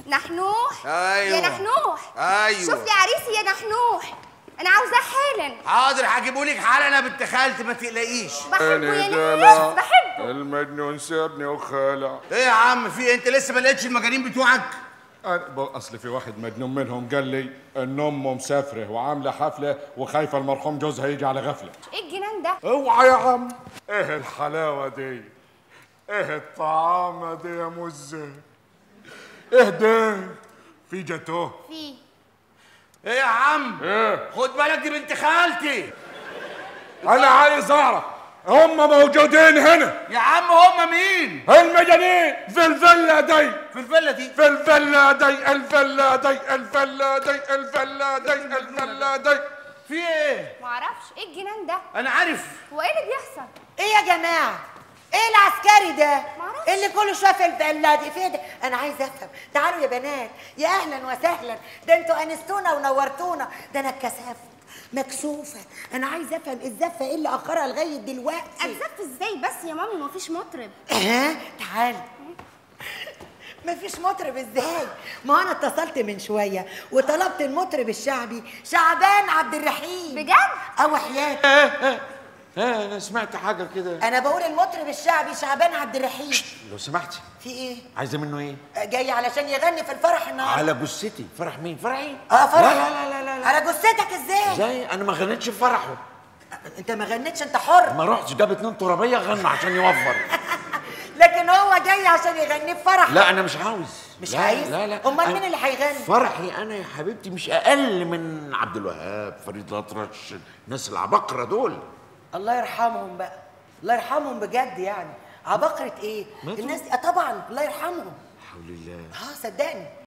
نحنوح أيوة. يا نحنوح أيوة. شوف لي عريسي يا نحنوح انا عاوزاه حالا حاضر هجيبهولك حالا انا بنت خالتي ما تقلقيش بحبه يا ناس بحبه المجنون سابني وخالع ايه يا عم في إيه؟ انت لسه ما لقيتش المجانين بتوعك أنا ب- اصل في واحد مجنون منهم قال لي ان امه مسافره وعامله حفله وخايفه المرحوم جوزها يجي على غفله ايه الجنان ده اوعى يا عم ايه الحلاوه دي ايه الطعامه دي يا مزه ايه ده في جاتوه في ايه يا عم ايه خد بالك دي بنت خالتي انا عايز اعرف هم موجودين هنا يا عم هم مين المجانين في الفيلا دي في الفيلا دي في الفيلا دي الفيلا دي الفيلا دي الفيلا دي الفيلا دي في ايه معرفش ايه الجنان ده انا عارف هو ايه اللي بيحصل ايه يا جماعه ايه العسكري ده معرفش. اللي كل شويه في الفيلا دي في ده انا عايز افهم تعالوا يا بنات يا اهلا وسهلا ده انتوا انستونا ونورتونا ده انا اتكسفت مكسوفه انا عايز افهم الزفه ايه اللي اخرها لغايه دلوقتي اتزف ازاي بس يا مامي مفيش مطرب ها تعالي مفيش مطرب ازاي ما انا اتصلت من شويه وطلبت المطرب الشعبي شعبان عبد الرحيم بجد او حياتي ها انا سمعت حاجه كده انا بقول المطرب الشعبي شعبان عبد الرحيم لو سمحتي في ايه عايزه منه ايه جاي علشان يغني في الفرح النهارده على جثتي فرح مين فرحي اه فرح لا لا لا لا, لا, لا. على جثتك ازاي ازاي انا ما غنيتش في فرحه انت ما غنيتش انت حر ما رحتش جاب اتنين ترابيه غنوا عشان يوفر لكن هو جاي عشان يغني في فرح لا انا مش عاوز مش لا عايز؟ لا لا أمال أنا- مين اللي هيغني؟ فرحي انا يا حبيبتي مش اقل من عبد الوهاب فريد الأطرش الناس العباقره دول الله يرحمهم بقى الله يرحمهم بجد يعني عبقرة ايه ماتوا؟ الناس دي آه طبعا الله يرحمهم حول الله اه صدقني